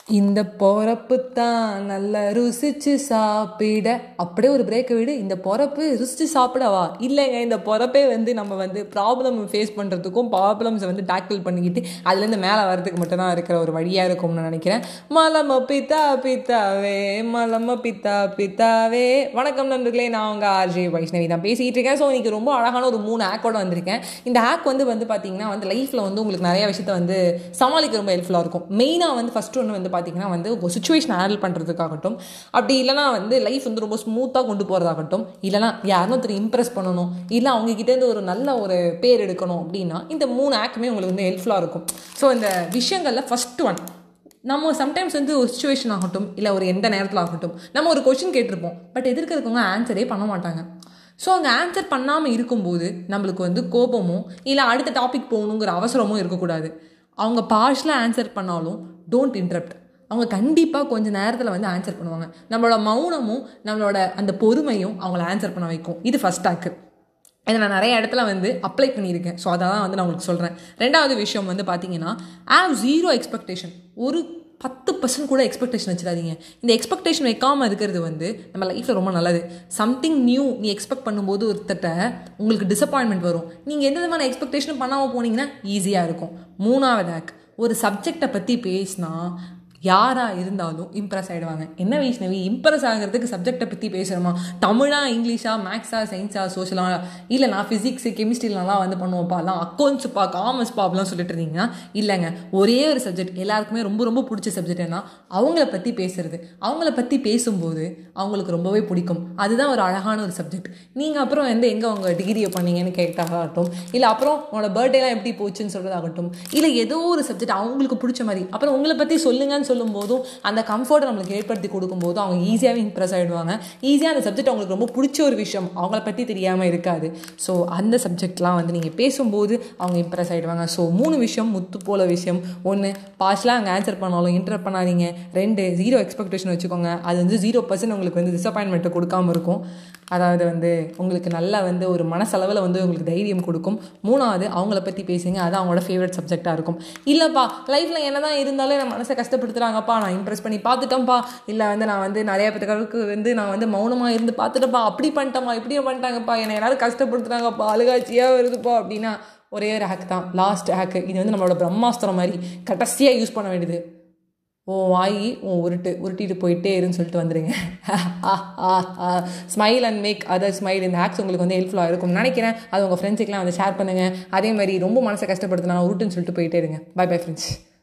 இந்த பொறப்பு தான் நல்லா ருசிச்சு சாப்பிட அப்படியே ஒரு பிரேக்கை விடு இந்த பொறப்பு ருசிச்சு சாப்பிடவா இல்லைங்க இந்த பொறப்பே வந்து நம்ம வந்து ப்ராப்ளம் ஃபேஸ் பண்ணுறதுக்கும் ப்ராப்ளம்ஸை வந்து டேக்கிள் பண்ணிக்கிட்டு அதுலேருந்து மேலே வரதுக்கு மட்டும்தான் இருக்கிற ஒரு வழியாக இருக்கும்னு நினைக்கிறேன் மலம பித்தா பித்தாவே மலம பித்தா பித்தாவே வணக்கம் நண்பர்களே நான் உங்கள் ஆர்ஜே வைஷ்ணவி தான் பேசிகிட்டு இருக்கேன் ஸோ இன்னைக்கு ரொம்ப அழகான ஒரு மூணு ஆக்கோட வந்திருக்கேன் இந்த ஆக் வந்து வந்து பார்த்தீங்கன்னா வந்து லைஃப்பில் வந்து உங்களுக்கு நிறைய விஷயத்த வந்து சமாளிக்க ரொம்ப ஹெல்ப்ஃபுல்லாக இருக்கும் மெயினாக வந்து ஃபஸ்ட்டு ஒன்று வந்து பார்த்தீங்கன்னா வந்து ஒரு சுச்சுவேஷன் ஹேண்டில் பண்ணுறதுக்காகட்டும் அப்படி இல்லைனா வந்து லைஃப் வந்து ரொம்ப ஸ்மூத்தாக கொண்டு போகிறதாகட்டும் இல்லைனா யாரும் ஒருத்தர் இம்ப்ரெஸ் பண்ணணும் இல்லை அவங்கக்கிட்டேருந்து ஒரு நல்ல ஒரு பேர் எடுக்கணும் அப்படின்னா இந்த மூணு ஆக்குமே உங்களுக்கு வந்து ஹெல்ப்ஃபுல்லாக இருக்கும் ஸோ இந்த விஷயங்களில் ஃபஸ்ட் ஒன் நம்ம சம்டைம்ஸ் வந்து ஒரு சுச்சுவேஷன் ஆகட்டும் இல்லை ஒரு எந்த நேரத்தில் ஆகட்டும் நம்ம ஒரு கொஷின் கேட்டிருப்போம் பட் எதிர்க்க இருக்கவங்க ஆன்சரே பண்ண மாட்டாங்க ஸோ அங்கே ஆன்சர் பண்ணாமல் இருக்கும்போது நம்மளுக்கு வந்து கோபமோ இல்லை அடுத்த டாபிக் போகணுங்கிற அவசரமும் இருக்கக்கூடாது அவங்க பார்ஷலாக ஆன்சர் பண்ணாலும் டோன்ட் இன்டரப்ட் அவங்க கண்டிப்பாக கொஞ்சம் நேரத்தில் வந்து ஆன்சர் பண்ணுவாங்க நம்மளோட மௌனமும் நம்மளோட அந்த பொறுமையும் அவங்கள ஆன்சர் பண்ண வைக்கும் இது ஃபஸ்ட் ஆக்கு இதை நான் நிறைய இடத்துல வந்து அப்ளை பண்ணியிருக்கேன் ஸோ அதை தான் வந்து நான் உங்களுக்கு சொல்கிறேன் ரெண்டாவது விஷயம் வந்து பார்த்தீங்கன்னா ஆவ் ஜீரோ எக்ஸ்பெக்டேஷன் ஒரு பத்து பர்சன்ட் கூட எக்ஸ்பெக்டேஷன் வச்சிடாதீங்க இந்த எக்ஸ்பெக்டேஷன் வைக்காமல் இருக்கிறது வந்து நம்ம லைஃப்பில் ரொம்ப நல்லது சம்திங் நியூ நீ எக்ஸ்பெக்ட் பண்ணும்போது ஒருத்தட்ட உங்களுக்கு டிசப்பாயின்மெண்ட் வரும் நீங்கள் எந்த விதமான எக்ஸ்பெக்டேஷனும் பண்ணாமல் போனீங்கன்னா ஈஸியாக இருக்கும் மூணாவது ஆக் ஒரு சப்ஜெக்டை பற்றி பேசினா யாராக இருந்தாலும் இம்ப்ரெஸ் ஆகிடுவாங்க என்ன வைஷ்ணவி இம்ப்ரெஸ் ஆகிறதுக்கு சப்ஜெக்டை பற்றி பேசுகிறோமா தமிழா இங்கிலீஷா மேக்ஸா சயின்ஸா சோஷியலா இல்லை நான் ஃபிசிக்ஸு கெமிஸ்ட்ரிலலாம் வந்து பண்ணுவோம்ப்பா எல்லாம் அக்கௌண்ட்ஸுப்பா காமர்ஸ்ப்பா அப்படிலாம் சொல்லிட்டு இருந்தீங்கன்னா இல்லைங்க ஒரே ஒரு சப்ஜெக்ட் எல்லாருக்குமே ரொம்ப ரொம்ப பிடிச்ச சப்ஜெக்ட் என்ன அவங்கள பற்றி பேசுறது அவங்கள பற்றி பேசும்போது அவங்களுக்கு ரொம்பவே பிடிக்கும் அதுதான் ஒரு அழகான ஒரு சப்ஜெக்ட் நீங்கள் அப்புறம் வந்து எங்கே உங்கள் டிகிரியை பண்ணீங்கன்னு கேட்டாகட்டும் இல்லை அப்புறம் உங்களோட பர்த்டேலாம் எப்படி போச்சுன்னு சொல்கிறதாகட்டும் இல்லை ஏதோ ஒரு சப்ஜெக்ட் அவங்களுக்கு பிடிச்ச மாதிரி அப்புறம் உங்களை பற்றி சொல்லுங்கன்னு சொல்லும் போதும் அந்த கம்ஃபர்ட்டை நம்மளுக்கு ஏற்படுத்தி கொடுக்கும்போது அவங்க ஈஸியாகவே இம்ப்ரெஸ் ஆகிடுவாங்க ஈஸியாக அந்த சப்ஜெக்ட் அவங்களுக்கு ரொம்ப பிடிச்ச ஒரு விஷயம் அவங்கள பற்றி தெரியாமல் இருக்காது ஸோ அந்த சப்ஜெக்ட்லாம் வந்து நீங்கள் பேசும்போது அவங்க இம்ப்ரெஸ் ஆகிடுவாங்க ஸோ மூணு விஷயம் முத்து போல விஷயம் ஒன்று பாஸ்ட்லாம் அங்கே ஆன்சர் பண்ணாலும் இன்டர் பண்ணாதீங்க ரெண்டு ஜீரோ எக்ஸ்பெக்டேஷன் வச்சுக்கோங்க அது வந்து ஜீரோ பர்சன்ட் உங்களுக்கு வந்து டிசப்பாயின்மெண்ட்டை கொடுக்காம இருக்கும் அதாவது வந்து உங்களுக்கு நல்லா வந்து ஒரு மனசளவில் வந்து உங்களுக்கு தைரியம் கொடுக்கும் மூணாவது அவங்கள பற்றி பேசுங்க அது அவங்களோட ஃபேவரட் சப்ஜெக்டாக இருக்கும் இல்லைப்பா லைஃப்பில் என்ன தான் இருந்தாலும் என் மனசை கஷ்டப்படுத்துகிறாங்கப்பா நான் இம்ப்ரெஸ் பண்ணி பார்த்துட்டேன்ப்பா இல்லை வந்து நான் வந்து நிறைய பேருக்கு வந்து நான் வந்து மௌனமாக இருந்து பார்த்துட்டேன்ப்பா அப்படி பண்ணிட்டேம்மா இப்படியே பண்ணிட்டாங்கப்பா என்னை எல்லாரும் கஷ்டப்படுத்துகிறாங்கப்பா அழுகாச்சியாக வருதுப்பா அப்படின்னா ஒரே ஒரு ஹேக் தான் லாஸ்ட் ஹேக்கு இது வந்து நம்மளோட பிரம்மாஸ்திரம் மாதிரி கடைசியாக யூஸ் பண்ண வேண்டியது உன் வாயி உன் உருட்டு உருட்டிட்டு போயிட்டே இருன்னு சொல்லிட்டு வந்துடுங்க smile and make other smile இந்த ஹேக்ஸ் உங்களுக்கு வந்து ஹெல்ப்ஃபுல்லாக இருக்கும் நினைக்கிறேன் அது உங்கள் ஃப்ரெண்ட்ஸுக்கெலாம் வந்து ஷேர் பண்ணுங்கள் அதே மாதிரி ரொம்ப மனசை கஷ்டப்படுத்தினா உருட்டுன்னு சொல்லிட்டு போயிட்டே இருங்க பை பை ஃப்ரெண்ட்ஸ்